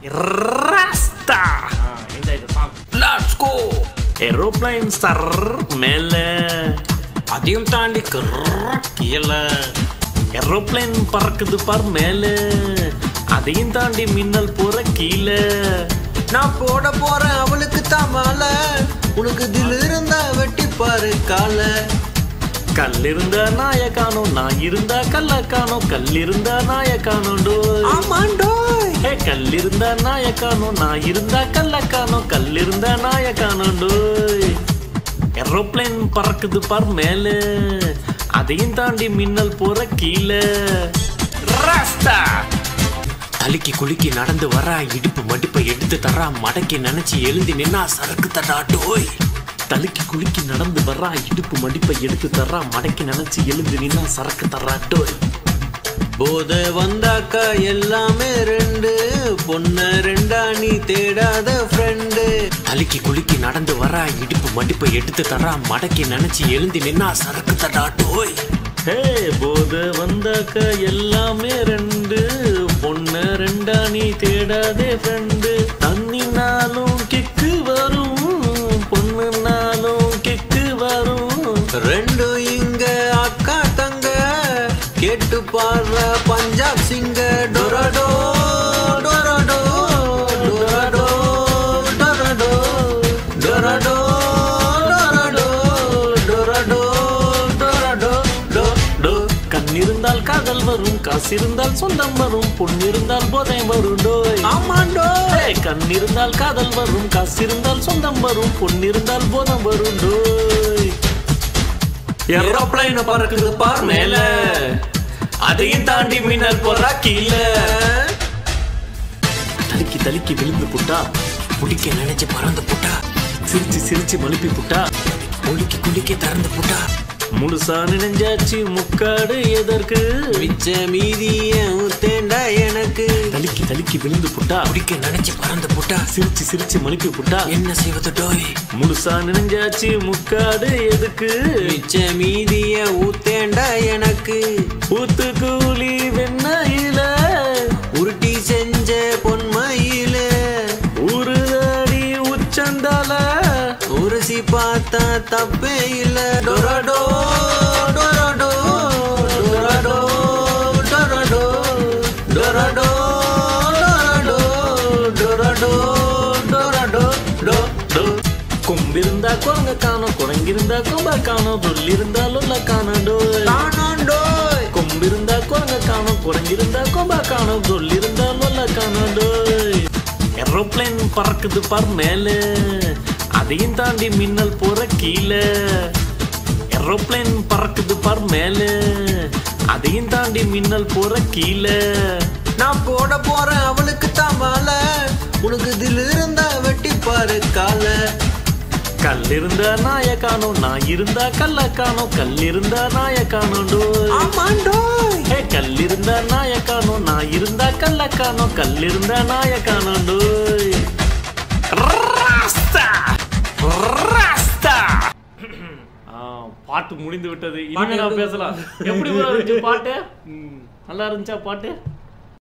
ராஸ்தா இந்த இது song let's go aeroplane sir மேல அதையும் தாண்டி கர்ர கீழே ஏரோப்ளைன் பறக்குது பார் மேல அதையும் தாண்டி மின்னல் போற கீழே நான் போட போறேன் அவளுக்கு தான் மாலை உனக்கு தில் இருந்தா வெட்டி பாரு கால கல் இருந்தா நாய காணோம் நான் இருந்தா கல்ல காணோம் கல் இருந்தா நாய காணோண்டோ ஆமாண்டோய் ஏ கல் இருந்தா நாய காணோம் நான் இருந்தா கல்ல காணோம் கல் இருந்தா நாய காணோண்டோய் ஏரோப்ளைன் பறக்குது பார் மேல அதையும் தாண்டி மின்னல் போற கீழே ராஸ்தா தலுக்கி குலுக்கி நடந்து வரா இடுப்பு மடிப்பை எடுத்து தரா மடக்கி நினைச்சு எழுந்தி நின்னா சரக்கு தடாட்டோய் தலுக்கி குலுக்கி நடந்து வர்றா இடுப்பு மடிப்பை எடுத்து தர்றா மடக்கி நினைச்சு எழுந்து நின்னா சரக்கு தர்றாட்டோய் போத வந்தாக்கா எல்லாமே ரெண்டு பொண்ண ரெண்டா நீ தேடாத ஃப்ரெண்டு தலுக்கி குலுக்கி நடந்து வரா இடுப்பு மடிப்பை எடுத்து தரா மடக்கி நினைச்சு எழுந்தி நின்னா சரக்கு தடாட்டோய் ஹே போத வந்தாக்க எல்லாமே ரெண்டு பொண்ண ரெண்டா நீ தேடாதே ஃப்ரெண்டு தண்ணினாலும் கிக்கு வரும் பொண்ணுனாலும் கிக்கு வரும் ரெண்டு இங்க அக்கா தங்க கேட்டு பாடுற பஞ்சாப் சிங்க டொரடோ டொரடோ டொரடோ டொரடோ டொரடோ டொரடோ டொரடோ டொரடோ டோ டோ கண் இருந்தால் காதல் வரும் காசு இருந்தால் சொந்தம் வரும் பொண்ணு இருந்தால் போதை வரும் டோய் ஆமாண்டோ ஹே, கண் இருந்தால் காதல் வரும் காசு இருந்தால் சொந்தம் வரும் பொண்ணு இருந்தால் போதம் வரும் டோய் ஏரோப்ளைன் பறக்குது பார் மேல அதையும் தாண்டி மின்னல் போறா கீழே தலுக்கி தலுக்கி விழுந்து புட்டா குளிக்க நினைச்சு பறந்து புட்டா சிரிச்சு சிரிச்சு மழுப்பி புட்டா குளிக்க குளிக்க திறந்து புட்டா முழுசா நினைஞ்சாச்சு முக்காடு எதற்கு மிச்ச மீதிய தேண்டா எனக்கு தலுக்கி தலுக்கி விழுந்து புட்டா குளிக்க நினைச்சு பறந்து புட்டா சிரிச்சு சிரிச்சு மழுப்பி புட்டா என்ன செய்வது டோய் முழுசா நினைஞ்சாச்சு முக்காடு எதுக்கு மிச்ச மீதிய ஊத்தேண்டா எனக்கு ஊத்து கூலி வெண்ணையில உருட்டி செஞ்ச பொன்மையில ஊருதாடி உச்சந்தால உருசி பார்த்தா தப்பே இல்ல டொரடோ டொரடோ டொரடோ டொரடோ டொரடோ டொரடோ டொரடோ டொரடோ டோ டோ. கொம்பிருந்தா குரங்க காணும் குரங்கிருந்தா கொம்ப காணும் சொல்லிருந்தா லொல்ல காணும் டோய் காணோண்டோய் கொம்பிருந்தா குரங்க காணும் குரங்கிருந்தா கொம்ப காணும் சொல்லிருந்தா லொல்ல காணும் டோய் ஏரோப்ளைன் பறக்குது பார் மேல அதையும் தாண்டி மின்னல் போற கீழே ஏரோப்ளைன் பறக்குது பார் மேல அதையும் தாண்டி மின்னல் போற கீழே நான் போட போறேன் அவளுக்கு தான் மாலை உனக்கு தில் இருந்தா வெட்டி பாரு கால கல் இருந்தா நாய காணும் நான் இருந்தா கல்ல காணும் கல் இருந்தா நாய காணும் டோய் ஆமாண்டோய் ஏ கல் இருந்தா நாய காணும் நான் இருந்தா கல்ல காணும் கல் இருந்தா நாய காணும் டோய் ராஸ்தா ராஸ்தா ஆ, பாட்டு முடிந்து விட்டது இனிமே நான் பேசலாம் எப்படி bro இருந்துச்சு பாட்டு நல்லா இருந்துச்சா பாட்டு